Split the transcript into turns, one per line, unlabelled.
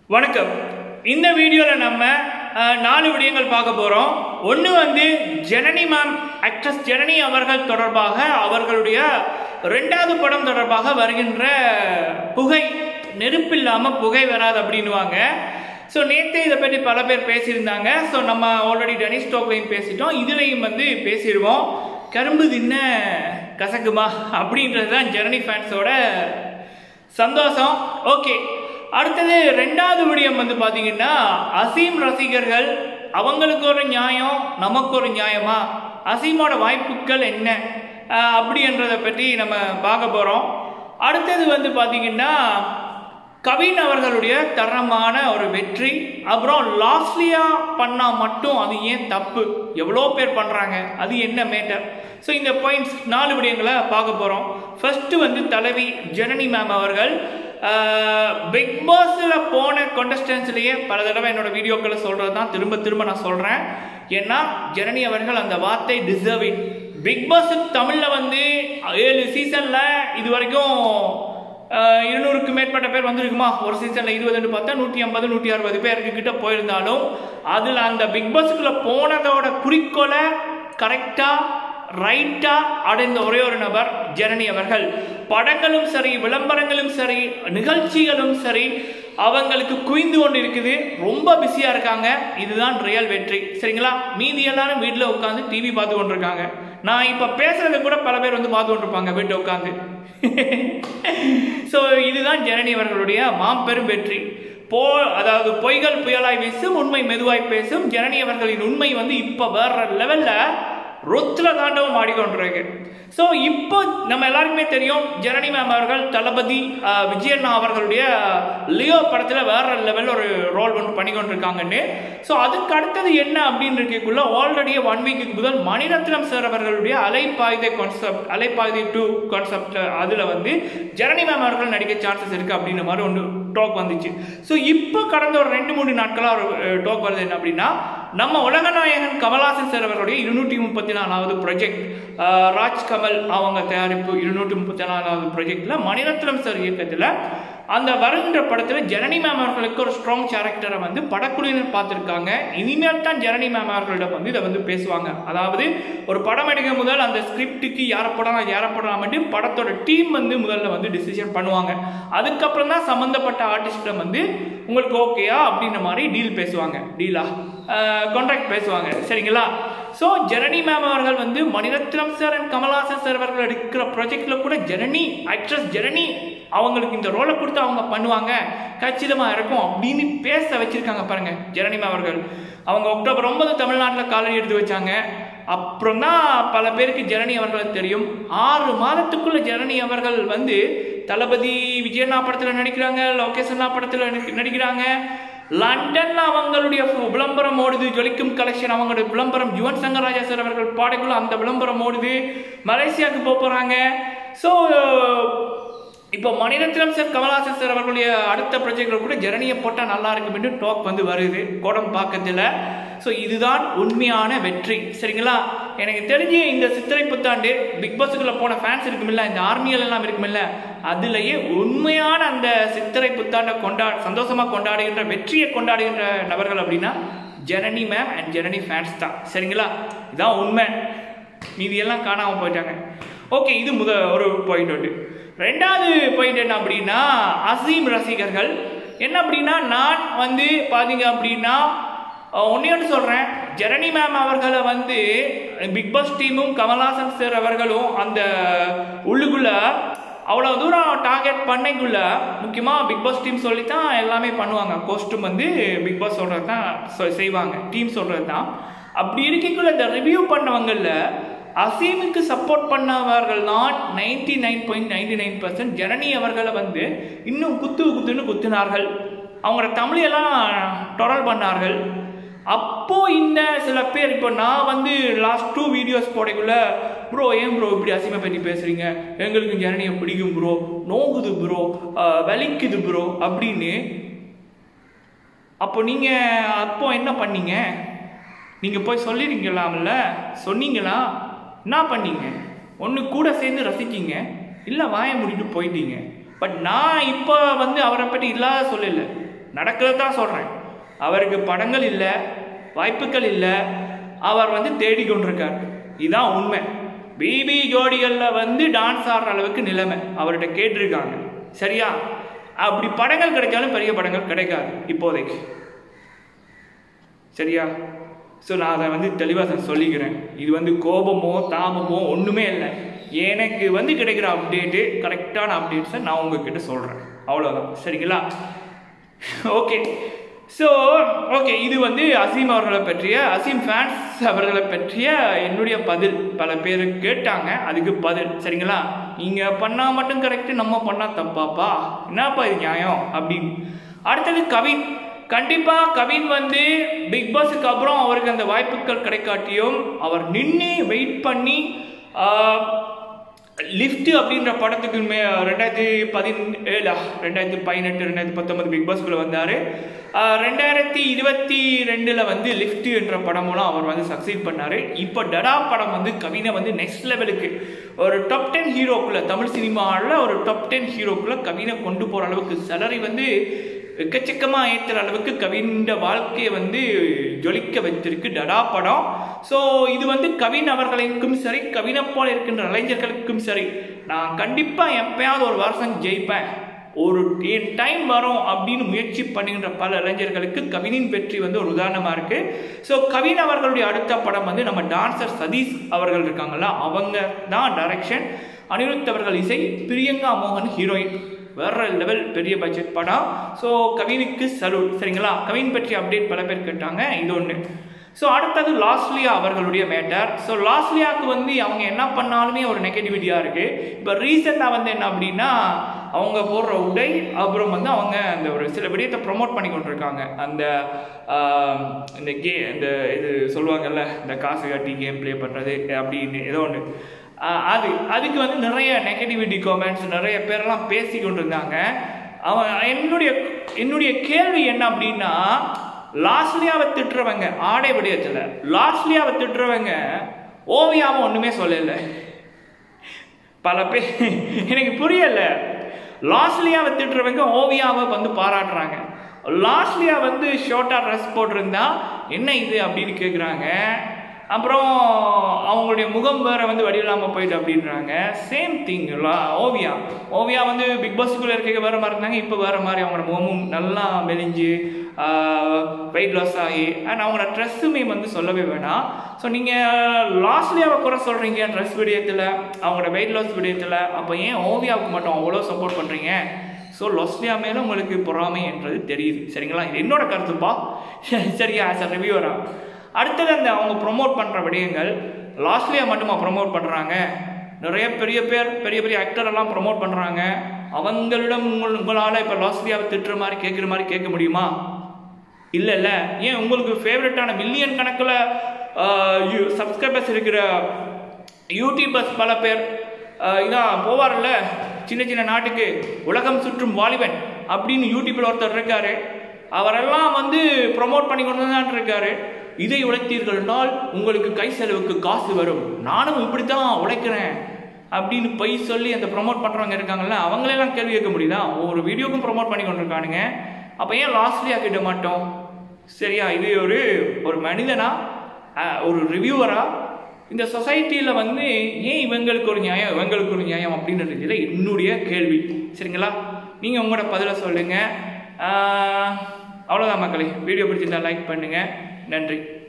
வணக்கம் இந்த வீடியோவில் நம்ம அஹ், நாலு விடயங்கள் பார்க்க போகிறோம் ஒன்று வந்து ஜனனி மேம் ஆக்ட்ரஸ் ஜனனி அவர்கள் தொடர்பாக அவர்களுடைய ரெண்டாவது படம் தொடர்பாக வருகின்ற புகை நெருப்பில்லாமல் புகை வராது அப்படின்னுவாங்க ஸோ நேற்றே இதை பற்றி பல பேர் பேசியிருந்தாங்க ஸோ நம்ம ஆல்ரெடி டெனிஸ் டோக்லையும் பேசிட்டோம் இதுலையும் வந்து பேசிடுவோம் கரும்பு தின்ன கசக்குமா அப்படின்றது தான் ஜெர்னி ஃபேன்ஸோட சந்தோஷம் ஓகே அடுத்தது ரெண்டாவது விடயம் வந்து பாத்தீங்கன்னா அசீம் ரசிகர்கள் அவங்களுக்கு ஒரு நியாயம் நமக்கு ஒரு நியாயமா அசீமோட வாய்ப்புகள் என்ன அஹ், அப்படின்றத பற்றி நம்ம பார்க்க போறோம் அடுத்தது வந்து பாத்தீங்கன்னா கவின் அவர்களுடைய தரமான ஒரு வெற்றி அப்புறம் லாஸ்ட்லியா பண்ணா மட்டும் அது ஏன் தப்பு எவ்வளோ பேர் பண்றாங்க அது என்ன மேட்டர் ஸோ இந்த பாயிண்ட்ஸ் நாலு விடயங்களை பார்க்க போறோம் ஃபர்ஸ்ட் வந்து தலைவி ஜனனி மேம் அவர்கள் பிக் பாஸில் போன contestants-லயே பல தடவை என்னோட வீடியோக்களை சொல்றது தான் திரும்ப திரும்ப நான் சொல்றேன் ஏன்னா ஜனனி அவர்கள் அந்த வார்த்தை டிசர்வ் இட் பிக் பாஸ் தமிழில் வந்து ஏழு சீசன்ல இது வரைக்கும் ஆஹ் இருநூறுக்கு மேற்பட்ட பேர் வந்திருக்குமா ஒரு சீசன்ல இருபதுன்னு பார்த்தா நூற்றி ஐம்பது நூற்றி அறுபது பேருக்கு கிட்ட போயிருந்தாலும் அதில் அந்த பிக் பாஸுக்குள்ள போனதோட குறிக்கோளை கரெக்டா ரைட்டா அடைந்த ஒரே ஒரு நபர் ஜனனி அவர்கள் படங்களும் சரி விளம்பரங்களும் சரி நிகழ்ச்சிகளும் சரி அவங்களுக்கு குவிந்து கொண்டு இருக்குது ரொம்ப பிஸியா இருக்காங்க இதுதான் ரியல் வெற்றி சரிங்களா மீதி எல்லாரும் வீட்டில் உட்காந்து டிவி பார்த்து கொண்டிருக்காங்க நான் இப்ப பேசுறது கூட பல பேர் வந்து பார்த்து கொண்டிருப்பாங்க வீட்டில் உட்காந்து ஸோ இதுதான் ஜனனி அவர்களுடைய மாம்பெரும் வெற்றி போ அதாவது பொய்கள் புயலாய் வீசும் உண்மை மெதுவாய் பேசும் ஜனனி அவர்களின் உண்மை வந்து இப்ப வேற லெவல்ல ருத்ர தாண்டவம் ஆடிக்கொண்டிருக்கு ஸோ இப்போ நம்ம எல்லாருக்குமே தெரியும் ஜனனி மேம் அவர்கள் தளபதி அஹ், விஜயண்ணா அவர்களுடைய லியோ படத்தில் வேற லெவலில் ஒரு ரோல் ஒன்று பண்ணி கொண்டிருக்காங்கன்னு ஸோ அதுக்கு அடுத்தது என்ன அப்படின்னு இருக்கக்குள்ள ஆல்ரெடி ஒன் வீக்கு முதல் மணிரத்னம் சார் அவர்களுடைய Alaipayuthey concept Alaipayuthey two concept அதில் வந்து ஜனனி மேம் அவர்கள் நடிக்க சான்சஸ் இருக்கு அப்படின்ற மாதிரி ஒன்று டாக் வந்துச்சு ஸோ இப்போ கடந்த ஒரு ரெண்டு மூணு நாட்களாக ஒரு டாக் வருது என்ன அப்படின்னா நம்ம உலகநாயகன் கமல்ஹாசன் சார் அவர்களுடைய இருநூற்றி முப்பத்தி நாலாவது ப்ராஜெக்ட் ராஜ் கமல் அவங்க தயாரிப்பு இருநூற்றி முப்பத்தி நாலாவது ப்ராஜெக்ட்ல மணிரத்னம் சார் இயக்கத்தில் அந்த வருகின்ற படத்தில் ஜனனி மேம் அவர்களுக்கு ஒரு ஸ்ட்ராங் கேரக்டரை வந்து படக்குழுவினர் பார்த்துருக்காங்க இனிமேல் தான் ஜனனி மேம் அவர்களிடம் வந்து இதை வந்து பேசுவாங்க அதாவது ஒரு படம் எடுக்க முதல் அந்த ஸ்கிரிப்டுக்கு யாரை படம் யாரை படலாமட்டு படத்தோட டீம் வந்து முதல்ல வந்து டிசிஷன் பண்ணுவாங்க அதுக்கப்புறம் தான் சம்மந்தப்பட்ட ஆர்டிஸ்டிடம் வந்து உங்களுக்கு ஓகேயா அப்படின்ற மாதிரி டீல் பேசுவாங்க டீலா கான்ட்ராக்ட் பேசுவாங்க சரிங்களா ஸோ ஜனனி மேம் அவர்கள் வந்து Mani Ratnam sir and Kamal Haasan sir அவர்கள் எடுக்கிற ப்ராஜெக்ட்ல கூட ஜனனி ஆக்ட்ரஸ் ஜனனி அவங்களுக்கு இந்த ரோலை கொடுத்து அவங்க பண்ணுவாங்க கச்சிதமா இருக்கும் அப்படின்னு பேச வச்சிருக்காங்க பாருங்க ஜனனி மேம் அவர்கள் அவங்க அக்டோபர் ஒன்பது தமிழ்நாட்டில் காலடி எடுத்து வச்சாங்க அப்புறம் தான் பல பேருக்கு ஜனனி அவர்களுக்கு தெரியும் ஆறு மாதத்துக்குள்ள ஜனனி அவர்கள் வந்து தளபதி விஜயண்ணா படத்தில் நடிக்கிறாங்க லோகேஷ் அண்ணா படத்தில் நடி- நடிக்கிறாங்க லண்டன்ல அவங்களுடைய விளம்பரம் ஓடுது ஜொலிக்கும் கலெக்ஷன் அவங்களுடைய விளம்பரம் யுவன் சங்கர் ராஜா சார் அவர்கள் பாடைக்குள்ள அந்த விளம்பரம் ஓடுது மலேசியாவுக்கு போக போறாங்க ஸோ இப்போ மணிரத்னம் சார் கமல்ஹாசன் சார் அவர்களுடைய அடுத்த ப்ராஜெக்ட்ல கூட ஜனனியை போட்டால் நல்லா இருக்கும்னு டாக் வந்து வருது கோடம்பாக்கத்தில் ஸோ இதுதான் உண்மையான வெற்றி சரிங்களா எனக்கு தெரிஞ்சு இந்த சித்திரை புத்தாண்டு பிக் பாஸுக்குள்ள போன ஃபேன்ஸ் இருக்குமில்ல இந்த ஆர்மிகள் எல்லாம் இருக்குமில்ல அதுலயே உண்மையான அந்த சித்திரை புத்தாண்டை கொண்டா சந்தோஷமா கொண்டாடுகின்ற வெற்றியை கொண்டாடுகின்ற நபர்கள் அப்படின்னா Janani ma'am and Janani fans தான் சரிங்களா இதான் உண்மை மீதி எல்லாம் காணாம போயிட்டாங்க ஓகே இது முத ஒரு பாயிண்ட் உண்டு ரெண்டாவது பாயிண்ட் என்ன அப்படின்னா அசீம் ரசிகர்கள் என்ன அப்படின்னா நான் வந்து பாத்தீங்க அப்படின்னா ஒன்னே ஒன்று சொல்றேன் ஜனனி மேம் அவர்களை வந்து பிக் பாஸ் டீமும் கமல்ஹாசன் சார் அவர்களும் அந்த உள்ளுக்குள்ள அவ்வளோ தூரம் டார்கெட் பண்ணைக்குள்ள முக்கியமாக பிக் பாஸ் டீம் சொல்லி தான் எல்லாமே பண்ணுவாங்க கோஸ்ட்யூம் வந்து பிக் பாஸ் சொல்கிறது தான் சொ- செய்வாங்க டீம் சொல்கிறது தான் அப்படி இருக்கக்குள்ள இந்த ரிவ்யூ பண்ணவங்கள அசீமுக்கு சப்போர்ட் பண்ணவர்கள் தான் ninety nine point ninety nine percent Janani அவர்களை வந்து இன்னும் குத்து குத்துன்னு குத்தினார்கள் அவங்களோட தமிழையெல்லாம் டொரல் பண்ணார்கள் அப்போ இந்த சில பேர் இப்போ நான் வந்து லாஸ்ட் டூ வீடியோஸ் போடக்குள்ள ப்ரோ ஏன் ப்ரோ இப்படி அசிமை பற்றி பேசுறீங்க எங்களுக்கு ஜனனியை பிடிக்கும் ப்ரோ நோகுது ப்ரோ வலிக்குது ப்ரோ அப்படின்னு அப்போ நீங்க அப்போ என்ன பண்ணீங்க நீங்க போய் சொல்லிருக்கலாம்ல சொன்னீங்களா என்ன பண்ணீங்க ஒன்று கூட சேர்ந்து ரசிச்சீங்க இல்லை வாயை மூடிட்டு போயிட்டீங்க பட் நான் இப்போ வந்து அவரை பற்றி இல்லாத சொல்லலை நடக்கிறது தான் சொல்கிறேன் அவருக்கு படங்கள் இல்லை வாய்ப்புகள் இல்லை அவர் வந்து தேடிக்கொண்டிருக்கார் இதுதான் உண்மை பிபி ஜோடிகளில் வந்து டான்ஸ் ஆடுற அளவுக்கு நிலைமை அவர்கிட்ட கேட்டிருக்காங்க சரியா அப்படி படங்கள் கிடைச்சாலும் பெரிய படங்கள் கிடைக்காது இப்போதைக்கு சரியா ஸோ நான் அதை வந்து தெளிவாக நான் சொல்லிக்கிறேன் இது வந்து கோபமோ தாபமோ ஒன்றுமே இல்லை எனக்கு வந்து கிடைக்கிற அப்டேட்டு கரெக்டான அப்டேட்ஸை நான் உங்ககிட்ட சொல்கிறேன் அவ்வளோதான் சரிங்களா ஓகே ஸோ ஓகே இது வந்து அசீம் அவர்களை பற்றிய அசீம் ஃபேன்ஸ் அவர்களை பற்றிய என்னுடைய பதில் பல பேர் கேட்டாங்க அதுக்கு பதில் சரிங்களா நீங்கள் பண்ணால் மட்டும் கரெக்டு நம்ம பண்ணால் தப்பாப்பா என்னப்பா இது நியாயம் அப்படின்னு அடுத்தது கவின் கண்டிப்பாக கவின் வந்து பிக் பாஸுக்கு அப்புறம் அவருக்கு அந்த வாய்ப்புகள் கிடைக்காட்டியும் அவர் நின்று வெயிட் பண்ணி லிஃப்ட் அப்படின்ற படத்துக்கு மே ரெண்டாயிரத்தி பதினேழா ரெண்டாயிரத்தி பதினெட்டு ரெண்டாயிரத்தி பத்தொன்பது பிக் பாஸ்குள்ளே வந்தார் ரெண்டாயிரத்தி இருபத்தி ரெண்டில் வந்து லிஃப்ட் என்ற படம் மூலம் அவர் வந்து சக்சீட் பண்ணார் இப்போ டடா படம் வந்து கவினை வந்து நெக்ஸ்ட் லெவலுக்கு ஒரு டாப் டென் ஹீரோக்குள்ளே தமிழ் சினிமாவில் ஒரு டாப் டென் ஹீரோக்குள்ளே கவினை கொண்டு போகிற அளவுக்கு சேலரி வந்து எக்கச்சக்கமாக ஏற்றுற அளவுக்கு கவின்ற வாழ்க்கையை வந்து ஜொலிக்க வைத்திருக்கு டடா படம் ஸோ இது வந்து கவின் அவர்களுக்கும் சரி கவினை போல இருக்கின்ற இளைஞர்களுக்கும் சரி நான் கண்டிப்பாக எப்பயாவது ஒரு வருஷம் ஜெயிப்பேன் ஒரு என் டைம் வரும் அப்படின்னு முயற்சி பண்ணுகின்ற பல இளைஞர்களுக்கு கவினின் வெற்றி வந்து ஒரு உதாரணமாக இருக்குது ஸோ கவின் அவர்களுடைய அடுத்த படம் வந்து நம்ம டான்சர் சதீஷ் அவர்கள் இருக்காங்கல்ல அவங்க தான் டைரக்ஷன் அனிருத் அவர்கள் இசை பிரியங்கா மோகன் ஹீரோயின் வேற லெவல் பெரிய பட்ஜெட் படம் ஸோ கவினுக்கு சலூட் சரிங்களா கவின் பற்றி அப்டேட் பல பேர் கேட்டாங்க இது ஒன்று ஸோ அடுத்தது லாஸ்ட்லியா அவர்களுடைய மேட்டர் ஸோ லாஸ்ட்லியாவுக்கு வந்து அவங்க என்ன பண்ணாலுமே ஒரு நெகட்டிவிட்டியாக இருக்குது இப்போ ரீசெண்டாக வந்து என்ன அப்படின்னா அவங்க போடுற உடை அப்புறம் வந்து அவங்க அந்த ஒரு சில விடயத்தை ப்ரொமோட் பண்ணி கொண்டிருக்காங்க அந்த இந்த கே இந்த இது சொல்லுவாங்கல்ல இந்த காசு கட்டி கேம் ப்ளே பண்ணுறது அப்படின்னு ஏதோ ஒன்று அது அதுக்கு வந்து நிறைய நெகட்டிவிட்டி கமெண்ட்ஸ் நிறைய பேரெல்லாம் பேசி கொண்டு இருந்தாங்க அவன் என்னுடைய என்னுடைய கேள்வி என்ன அப்படின்னா லாஸ்ட்லியாவை திட்டுறவங்க ஆடை விடயத்தில் லாஸ்ட்லியாவை திட்டுறவங்க ஓவியாவை ஒன்றுமே சொல்லலை பல பேர் எனக்கு புரியல லாஸ்ட்லியாவை திட்டுறவங்க ஓவியாவை வந்து பாராட்டுறாங்க லாஸ்ட்லியா வந்து ஷார்ட்டாக ட்ரெஸ் போட்டிருந்தா என்ன இது அப்படின்னு கேட்குறாங்க அப்புறம் அவங்களுடைய முகம் வேற வந்து வடிவில்லாமல் போயிட்டு அப்படின்றாங்க சேம் திங் ஓவியா ஓவியா வந்து பிக் பாஸுக்குள்ளே இருக்க வேற மாதிரி இருந்தாங்க இப்போ வேற மாதிரி அவங்களோட முகமும் நல்லா மெலிஞ்சு வெயிட் லாஸ் ஆகி அண்ட் அவங்களோட ட்ரெஸ்ஸுமே வந்து சொல்லவே வேணாம் ஸோ நீங்கள் லாஸ்ட்லியாவை குறை சொல்கிறீங்க ட்ரெஸ் விடயத்தில் அவங்களோட வெயிட் லாஸ் விடயத்தில் அப்போ ஏன் ஓவியாவுக்கு மட்டும் அவ்வளோ சப்போர்ட் பண்ணுறீங்க ஸோ லொஸ்லியா மேலே உங்களுக்கு பொறாமை என்றது தெரியுது சரிங்களா இது என்னோட கருத்துப்பா சரியா ஆஸ் அ ரிவ்யூவரா அடுத்தது அந்த அவங்க ப்ரொமோட் பண்ணுற விடயங்கள் லாஸ்ட்லியா மட்டுமா ப்ரொமோட் பண்ணுறாங்க நிறைய பெரிய பேர் பெரிய பெரிய ஆக்டர் எல்லாம் ப்ரொமோட் பண்ணுறாங்க அவங்களிடம் உங்கள் உங்களால் இப்போ லாஸ்ட்லியாவை திட்டுற மாதிரி கேட்குற மாதிரி கேட்க முடியுமா இல்லை இல்லை ஏன் உங்களுக்கு ஃபேவரட்டான மில்லியன் கணக்கில் சப்ஸ்கிரைபர்ஸ் இருக்கிற யூடியூபர்ஸ் பல பேர் இதான் போவார்ல சின்ன சின்ன நாட்டுக்கு உலகம் சுற்றும் வாலிபன் அப்படின்னு யூடியூப்பில் ஒருத்தர் இருக்காரு அவரெல்லாம் வந்து ப்ரொமோட் பண்ணி கொண்டு தான் இருக்காரு இதை உழைத்தீர்கள்னால் உங்களுக்கு கை செலவுக்கு காசு வரும் நானும் இப்படித்தான் உழைக்கிறேன் அப்படின்னு பொய் சொல்லி அந்த ப்ரொமோட் பண்ணுறவங்க இருக்காங்கல்ல அவங்களெல்லாம் கேள்வி கேட்க முடியுதா ஒவ்வொரு வீடியோக்கும் ப்ரொமோட் பண்ணி கொண்டிருக்கானுங்க அப்போ ஏன் லாஸ்ட்லியாக கிட்ட மாட்டோம் சரியா இது ஒரு ஒரு மனிதனா ஒரு ரிவ்யூவரா இந்த சொசைட்டியில் வந்து ஏன் இவங்களுக்கு ஒரு நியாயம் இவங்களுக்கு ஒரு நியாயம் அப்படின்றதுல என்னுடைய கேள்வி சரிங்களா நீங்கள் உங்களோட பதிலை சொல்லுங்கள் அவ்வளோதான் மக்களே வீடியோ பிடிச்சிருந்தா லைக் பண்ணுங்கள் நன்றி